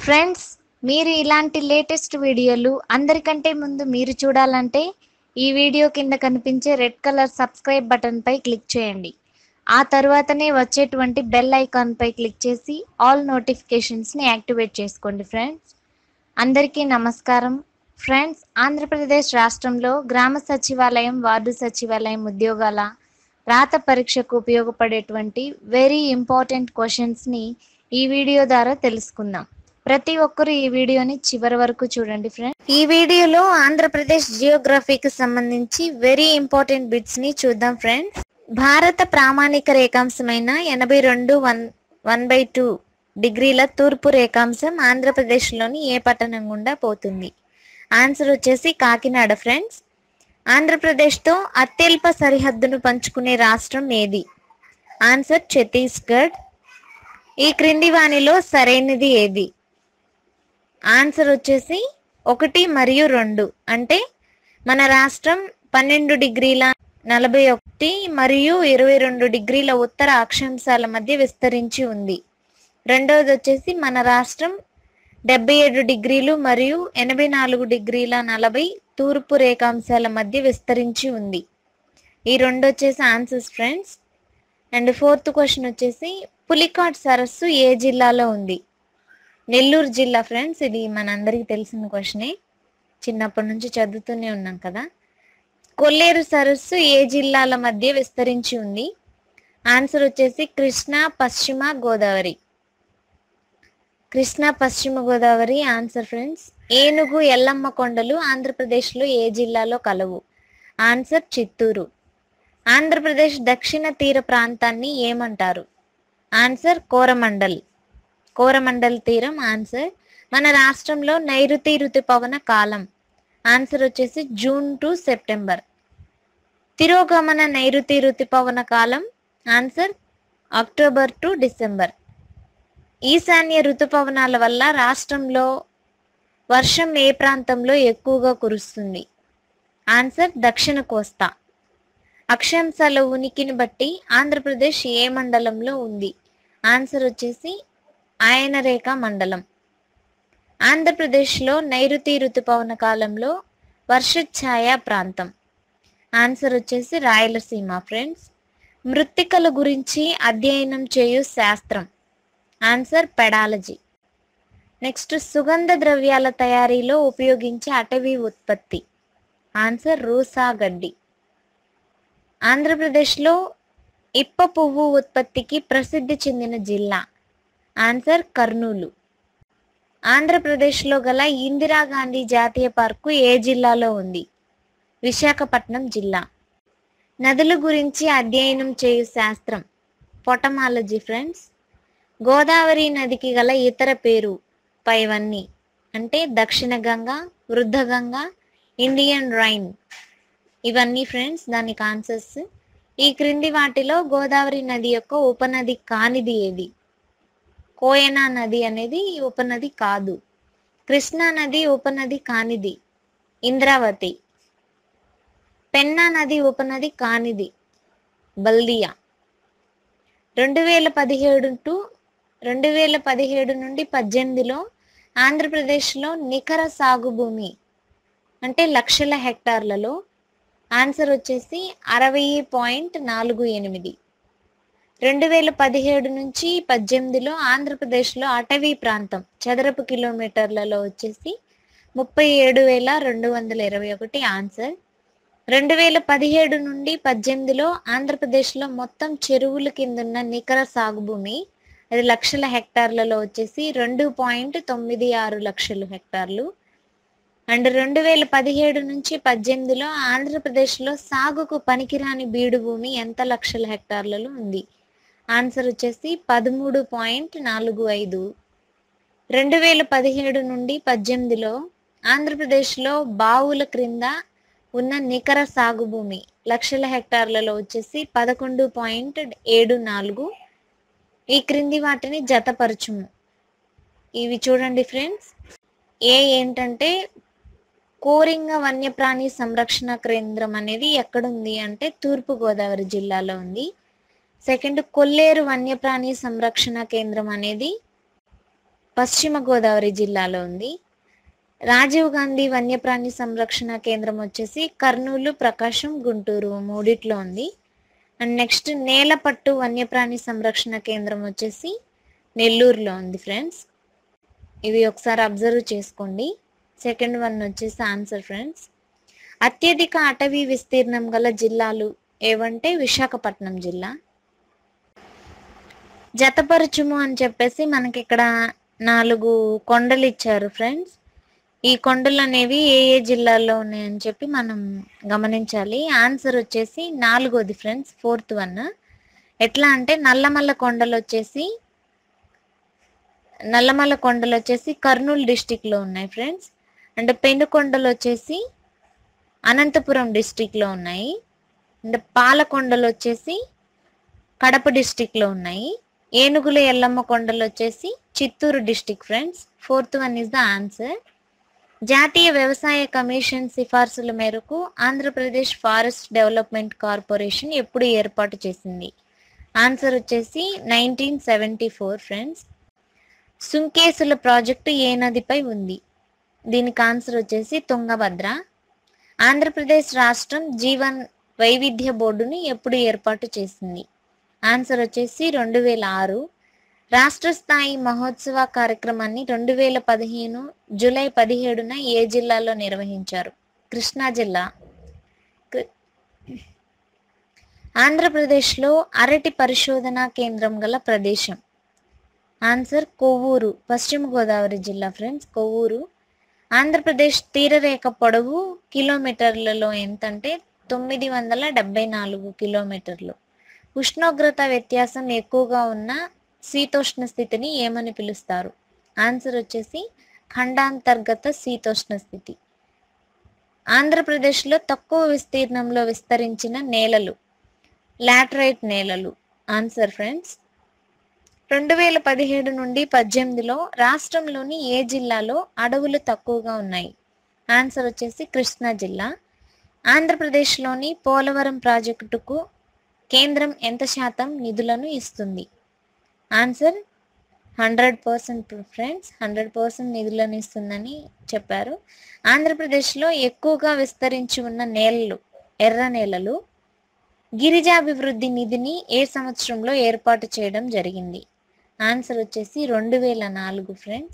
friends మీరు ఇలాంటి latest వీడియోలు అందరికంటే ముందు మీరు చూడాలంటే ఈ వీడియో కింద కనిపించే రెడ్ కలర్ సబ్స్క్రైబ్ బటన్పై క్లిక్ చేయండి ఆ తర్వాతనే వచ్చేటువంటి బెల్ ఐకాన్పై క్లిక్ చేసి ఆల్ నోటిఫికేషన్స్ని యాక్టివేట్ చేసుకోండి ఫ్రెండ్స్ అందరికీ నమస్కారం ఫ్రెండ్స్ ఆంధ్రప్రదేశ్ రాష్ట్రంలో గ్రామ సచివాలయం వార్డు సచివాలయం ఉద్యోగాల రాత పరీక్షకు ఉపయోగపడేటువంటి వెరీ ఇంపార్టెంట్ క్వశ్చన్స్ని ఈ వీడియో ద్వారా తెలుసుకుందాం ప్రతి ఒక్కరు ఈ వీడియోని చివరి వరకు చూడండి ఫ్రెండ్స్ ఈ వీడియోలో ఆంధ్రప్రదేశ్ జియోగ్రఫీకి సంబంధించి వెరీ ఇంపార్టెంట్ బిట్స్ ని చూద్దాం ఫ్రెండ్స్ భారత ప్రామాణిక రేఖాంశమైన ఎనభై రెండు వన్ వన్ బై టూ డిగ్రీల తూర్పు రేఖాంశం ఆంధ్రప్రదేశ్లోని ఏ పట్టణం గుండా పోతుంది ఆన్సర్ వచ్చేసి కాకినాడ ఫ్రెండ్స్ ఆంధ్రప్రదేశ్తో అత్యల్ప సరిహద్దును పంచుకునే రాష్ట్రం ఏది ఆన్సర్ ఛత్తీస్గఢ్ ఈ క్రింది వానిలో సరైనది ఏది ఆన్సర్ వచ్చేసి ఒకటి మరియు రెండు అంటే మన రాష్ట్రం పన్నెండు డిగ్రీల నలభై ఒకటి మరియు ఇరవై రెండు డిగ్రీల ఉత్తర అక్షాంశాల మధ్య విస్తరించి ఉంది రెండవది వచ్చేసి మన రాష్ట్రం డెబ్బై ఏడు డిగ్రీలు మరియు ఎనభై నాలుగు డిగ్రీల నలభై తూర్పు రేఖాంశాల మధ్య విస్తరించి ఉంది ఈ రెండు వచ్చేసి answers friends and fourth question వచ్చేసి పులికాట్ సరస్సు ఏ జిల్లాలో ఉంది నెల్లూరు జిల్లా ఫ్రెండ్స్ ఇది మనందరికీ తెలిసిన క్వశ్చనే చిన్నప్పటి నుంచి చదువుతూనే ఉన్నాం కదా కొల్లేరు సరస్సు ఏ జిల్లాల మధ్య విస్తరించి ఉంది ఆన్సర్ వచ్చేసి కృష్ణా పశ్చిమ గోదావరి కృష్ణా పశ్చిమ గోదావరి ఆన్సర్ ఫ్రెండ్స్ ఏనుగు ఎల్లమ్మ కొండలు ఆంధ్రప్రదేశ్లో ఏ జిల్లాలో కలవు ఆన్సర్ చిత్తూరు ఆంధ్రప్రదేశ్ దక్షిణ తీర ప్రాంతాన్ని ఏమంటారు ఆన్సర్ కోరమండల్ కోరమండల్ తీరం ఆన్సర్ మన రాష్ట్రంలో నైరుతి ఋతుపవన కాలం ఆన్సర్ వచ్చేసి జూన్ టు సెప్టెంబర్ తిరోగమన నైరుతి ఋతుపవన కాలం ఆన్సర్ అక్టోబర్ టు డిసెంబర్ ఈశాన్య ఋతుపవనాల వల్ల రాష్ట్రంలో వర్షం ఏ ప్రాంతంలో ఎక్కువగా కురుస్తుంది ఆన్సర్ దక్షిణ కోస్తా అక్షాంశాల ఉనికిని బట్టి ఆంధ్రప్రదేశ్ ఏ మండలంలో ఉంది ఆన్సర్ వచ్చేసి ఆయన రేఖ మండలం ఆంధ్రప్రదేశ్లో నైరుతి ఋతుపవన కాలంలో వర్షఛాయ ప్రాంతం ఆన్సర్ వచ్చేసి రాయలసీమ ఫ్రెండ్స్ మృత్తికల గురించి అధ్యయనం చేయు శాస్త్రం ఆన్సర్ పెడాలజీ నెక్స్ట్ సుగంధ ద్రవ్యాల తయారీలో ఉపయోగించే అటవీ ఉత్పత్తి ఆన్సర్ రూసా గడ్డి ఆంధ్రప్రదేశ్లో ఇప్ప పువ్వు ఉత్పత్తికి ప్రసిద్ధి చెందిన జిల్లా ఆన్సర్ కర్నూలు ఆంధ్రప్రదేశ్లో గల ఇందిరాగాంధీ జాతీయ పార్కు ఏ జిల్లాలో ఉంది విశాఖపట్నం జిల్లా నదుల గురించి అధ్యయనం చేయు శాస్త్రం పొటమాలజీ ఫ్రెండ్స్ గోదావరి నదికి గల ఇతర పేరు పైవన్నీ అంటే దక్షిణ గంగా వృద్ధ గంగా ఇండియన్ రైన్ ఇవన్నీ ఫ్రెండ్స్ దానికి ఆన్సర్స్ ఈ క్రింది వాటిలో గోదావరి నది యొక్క ఉపనది కానిది ఏది కోయనా నది అనేది ఉపనది కాదు కృష్ణా నది ఉపనది కానిది ఇంద్రావతి పెన్నా నది ఉపనది కానిది బల్దియా రెండు వేల పదిహేడు టు రెండు వేల పదిహేడు నుండి పద్దెనిమిదిలో ఆంధ్రప్రదేశ్లో నికర సాగు భూమి అంటే లక్షల హెక్టార్లలో ఆన్సర్ వచ్చేసి అరవై పాయింట్ నాలుగు ఎనిమిది రెండు వేల పదిహేడు నుంచి పద్దెనిమిదిలో ఆంధ్రప్రదేశ్లో అటవీ ప్రాంతం చదరపు కిలోమీటర్లలో వచ్చేసి ముప్పై ఏడు వేల రెండు వందల ఇరవై ఒకటి ఆన్సర్ రెండు వేల పదిహేడు నుండి పద్దెనిమిదిలో ఆంధ్రప్రదేశ్లో మొత్తం చెరువుల కిందున్న నికర సాగు భూమి అది లక్షల హెక్టార్లలో వచ్చేసి రెండు పాయింట్ తొమ్మిది ఆరు లక్షలు హెక్టార్లు అండ్ రెండు వేల పదిహేడు నుంచి పద్దెనిమిదిలో ఆంధ్రప్రదేశ్లో సాగుకు పనికిరాని బీడు భూమి ఎంత లక్షల హెక్టార్లలో ఉంది ఆన్సర్ వచ్చేసి పదమూడు పాయింట్ నాలుగు ఐదు రెండు వేల పదిహేడు నుండి పద్దెనిమిదిలో ఆంధ్రప్రదేశ్లో బావుల క్రింద ఉన్న నికర సాగు భూమి లక్షల హెక్టార్లలో వచ్చేసి పదకొండు పాయింట్ ఏడు నాలుగు ఈ క్రింది వాటిని జతపరచుము ఇవి చూడండి ఫ్రెండ్స్ ఏ ఏంటంటే కోరింగ వన్యప్రాణి సంరక్షణ కేంద్రం అనేది ఎక్కడుంది అంటే తూర్పు గోదావరి జిల్లాలో ఉంది సెకండ్ కొల్లేరు వన్యప్రాణి సంరక్షణ కేంద్రం అనేది పశ్చిమ గోదావరి జిల్లాలో ఉంది రాజీవ్ గాంధీ వన్యప్రాణి సంరక్షణ కేంద్రం వచ్చేసి కర్నూలు ప్రకాశం గుంటూరు మూడిట్లో ఉంది అండ్ నెక్స్ట్ నేలపట్టు వన్యప్రాణి సంరక్షణ కేంద్రం వచ్చేసి నెల్లూరులో ఉంది ఫ్రెండ్స్ ఇవి ఒకసారి అబ్జర్వ్ చేసుకోండి సెకండ్ వన్ వచ్చేసి ఆన్సర్ ఫ్రెండ్స్ అత్యధిక అటవీ విస్తీర్ణం గల జిల్లాలు ఏవంటే విశాఖపట్నం జిల్లా జతపరచుము అని చెప్పేసి మనకి ఇక్కడ నాలుగు కొండలు ఇచ్చారు ఫ్రెండ్స్ ఈ కొండలు అనేవి ఏ ఏ జిల్లాల్లో ఉన్నాయని చెప్పి మనం గమనించాలి ఆన్సర్ వచ్చేసి నాలుగోది ఫ్రెండ్స్ ఫోర్త్ వన్ ఎట్లా అంటే నల్లమల్ల కొండలు వచ్చేసి నల్లమల్ల కొండలు వచ్చేసి కర్నూలు డిస్టిక్లో ఉన్నాయి ఫ్రెండ్స్ అండ్ పెనుకొండలు వచ్చేసి అనంతపురం డిస్టిక్లో ఉన్నాయి అండ్ పాలకొండలు వచ్చేసి కడప డిస్టిక్లో ఉన్నాయి ఏనుగుల ఎల్లమ్మ కొండలు వచ్చేసి Chittoor district friends fourth one is the answer జాతీయ వ్యవసాయ కమిషన్ సిఫార్సుల మేరకు ఆంధ్రప్రదేశ్ ఫారెస్ట్ డెవలప్మెంట్ కార్పొరేషన్ ఎప్పుడు ఏర్పాటు చేసింది ఆన్సర్ వచ్చేసి nineteen seventy four friends Sunkesula project ఏ నదిపై ఉంది దీనికి ఆన్సర్ వచ్చేసి తుంగభద్ర ఆంధ్రప్రదేశ్ రాష్ట్రం జీవన్ వైవిధ్య బోర్డుని ఎప్పుడు ఏర్పాటు చేసింది ఆన్సర్ వచ్చేసి రెండు వేల ఆరు రాష్ట్ర స్థాయి మహోత్సవ కార్యక్రమాన్ని రెండు వేల పదిహేను జూలై పదిహేడున ఏ జిల్లాలో నిర్వహించారు కృష్ణా జిల్లా కృ- ఆంధ్రప్రదేశ్లో అరటి పరిశోధనా కేంద్రం గల ప్రదేశం ఆన్సర్ కొవ్వూరు పశ్చిమ గోదావరి జిల్లా ఫ్రెండ్స్ కొవ్వూరు ఆంధ్రప్రదేశ్ తీరరేఖ పొడవు కిలోమీటర్లలో ఎంతంటే తొమ్మిది వందల డెబ్బై నాలుగు కిలోమీటర్లు ఉష్ణోగ్రత వ్యత్యాసం ఎక్కువగా ఉన్న శీతోష్ణ స్థితిని ఏమని పిలుస్తారు ఆన్సర్ వచ్చేసి ఖండాంతర్గత శీతోష్ణ స్థితి ఆంధ్రప్రదేశ్లో తక్కువ విస్తీర్ణంలో విస్తరించిన నేలలు లాటరైట్ నేలలు ఆన్సర్ ఫ్రెండ్స్ రెండు వేల పదిహేడు నుండి పద్దెనిమిదిలో రాష్ట్రంలోని ఏ జిల్లాలో అడవులు తక్కువగా ఉన్నాయి ఆన్సర్ వచ్చేసి కృష్ణా జిల్లా ఆంధ్రప్రదేశ్లోని పోలవరం ప్రాజెక్టుకు కేంద్రం ఎంత శాతం నిధులను ఇస్తుంది answer hundred percent friends hundred percent నిధులను ఇస్తుందని చెప్పారు ఆంధ్రప్రదేశ్లో ఎక్కువగా విస్తరించి ఉన్న నేలలు ఎర్ర నేలలు గిరిజాభివృద్ధి నిధిని ఏ సంవత్సరంలో ఏర్పాటు చేయడం జరిగింది ఆన్సర్ వచ్చేసి రెండు వేల నాలుగు ఫ్రెండ్స్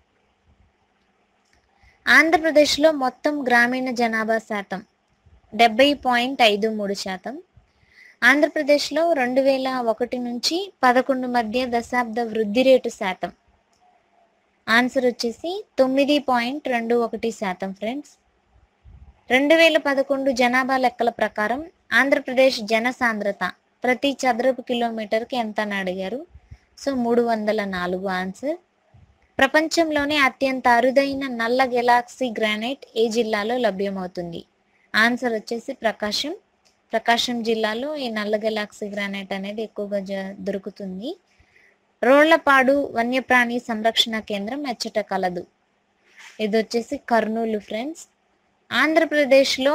ఆంధ్రప్రదేశ్లో మొత్తం గ్రామీణ జనాభా శాతం డెబ్బై పాయింట్ ఐదు మూడు శాతం ఆంధ్రప్రదేశ్లో రెండు వేల ఒకటి నుంచి పదకొండు మధ్య దశాబ్ద వృద్ధి రేటు శాతం ఆన్సర్ వచ్చేసి తొమ్మిది పాయింట్ రెండు ఒకటి శాతం ఫ్రెండ్స్ రెండు వేల పదకొండు జనాభా లెక్కల ప్రకారం ఆంధ్రప్రదేశ్ జనసాంద్రత ప్రతి చదరపు కిలోమీటర్కి ఎంత అని అడిగారు సో మూడు వందల నాలుగు ఆన్సర్ ప్రపంచంలోనే అత్యంత అరుదైన నల్ల గెలాక్సీ గ్రానైట్ ఏ జిల్లాలో లభ్యమవుతుంది ఆన్సర్ వచ్చేసి ప్రకాశం ప్రకాశం జిల్లాలో ఈ నల్ల గెలాక్సీ గ్రానైట్ అనేది ఎక్కువగా జ- దొరుకుతుంది రోళ్లపాడు వన్యప్రాణి సంరక్షణ కేంద్రం ఎచ్చట కలదు ఇది వచ్చేసి కర్నూలు ఫ్రెండ్స్ ఆంధ్రప్రదేశ్లో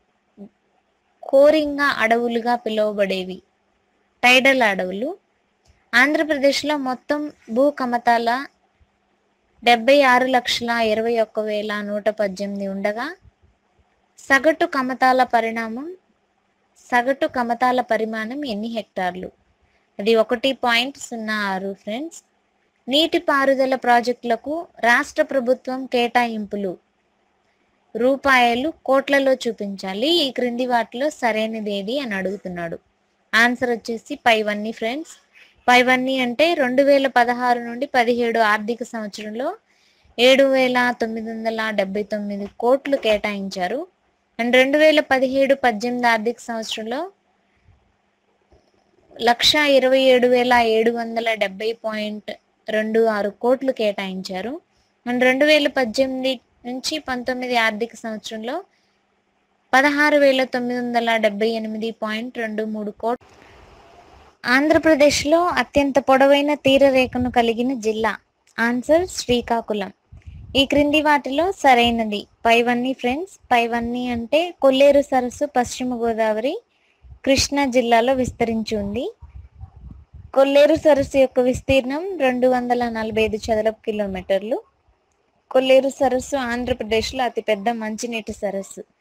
కోరింగ అడవులుగా పిలువబడేవి టైడల్ అడవులు ఆంధ్రప్రదేశ్లో మొత్తం భూ కమతాల డెబ్బై ఆరు లక్షల ఇరవై ఒక్క వేల నూట పద్దెనిమిది ఉండగా సగటు కమతాల పరిణామం సగటు కమతాల పరిమాణం ఎన్ని హెక్టార్లు అది ఒకటి పాయింట్ సున్నా ఆరు ఫ్రెండ్స్ నీటిపారుదల ప్రాజెక్టులకు రాష్ట్ర ప్రభుత్వం కేటాయింపులు రూపాయలు కోట్లలో చూపించాలి ఈ క్రింది వాటిలో సరైనది ఏది అని అడుగుతున్నాడు ఆన్సర్ వచ్చేసి పైవన్నీ ఫ్రెండ్స్ పైవన్నీ అంటే రెండు వేల పదహారు నుండి పదిహేడు ఆర్థిక సంవత్సరంలో ఏడు వేల తొమ్మిది వందల డెబ్బై తొమ్మిది కోట్లు కేటాయించారు అండ్ రెండు వేల పదిహేడు పద్దెనిమిది ఆర్థిక సంవత్సరంలో లక్ష ఇరవై ఏడు వేల ఏడు వందల డెబ్బై పాయింట్ రెండు ఆరు కోట్లు కేటాయించారు అండ్ రెండు వేల పద్దెనిమిది నుంచి పంతొమ్మిది ఆర్థిక సంవత్సరంలో పదహారు వేల తొమ్మిది వందల డెబ్బై ఎనిమిది పాయింట్ రెండు మూడు కోట్లు ఆంధ్రప్రదేశ్లో అత్యంత పొడవైన తీరరేఖను కలిగిన జిల్లా ఆన్సర్ శ్రీకాకుళం ఈ క్రింది వాటిలో సరైనది పైవన్నీ ఫ్రెండ్స్ పైవన్నీ అంటే కొల్లేరు సరస్సు పశ్చిమ గోదావరి కృష్ణా జిల్లాలో విస్తరించి ఉంది కొల్లేరు సరస్సు యొక్క విస్తీర్ణం రెండు వందల నలభై ఐదు చదరపు కిలోమీటర్లు కొల్లేరు సరస్సు ఆంధ్రప్రదేశ్లో అతిపెద్ద మంచినీటి సరస్సు